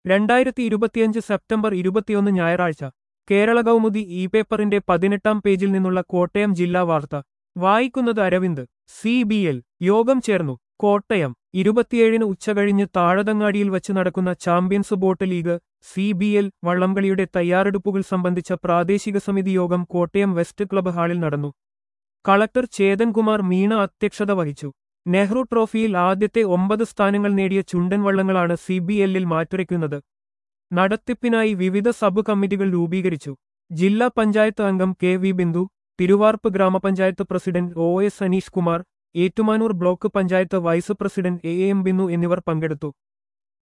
രണ്ടായിരത്തി ഇരുപത്തിയഞ്ച് സെപ്റ്റംബർ ഇരുപത്തിയൊന്ന് ഞായറാഴ്ച കേരള കൗമുദി ഇ പേപ്പറിന്റെ പതിനെട്ടാം പേജിൽ നിന്നുള്ള കോട്ടയം ജില്ലാ വാർത്ത വായിക്കുന്നത് അരവിന്ദ് സി ബി എൽ യോഗം ചേർന്നു കോട്ടയം ഇരുപത്തിയേഴിന് ഉച്ചകഴിഞ്ഞ് താഴതങ്ങാടിയിൽ വച്ച് നടക്കുന്ന champions boat league C B L വള്ളംകളിയുടെ തയ്യാറെടുപ്പുകൾ സംബന്ധിച്ച പ്രാദേശിക സമിതി യോഗം കോട്ടയം വെസ്റ്റ് ക്ലബ്ബ് ഹാളിൽ നടന്നു കളക്ടർ ചേതൻകുമാർ മീണ അധ്യക്ഷത വഹിച്ചു നെഹ്റു ട്രോഫിയിൽ ആദ്യത്തെ ഒമ്പത് സ്ഥാനങ്ങൾ നേടിയ ചുണ്ടൻ വള്ളങ്ങളാണ് സി ബി എല്ലിൽ മാറ്റുരയ്ക്കുന്നത് നടത്തിപ്പിനായി വിവിധ സബ് കമ്മിറ്റികൾ രൂപീകരിച്ചു ജില്ലാ പഞ്ചായത്ത് അംഗം കെ വി ബിന്ദു തിരുവാർപ്പ് ഗ്രാമപഞ്ചായത്ത് president O S Aneesh Kumar Ettumanoor block panchayat vice president A M Bindu എന്നിവർ പങ്കെടുത്തു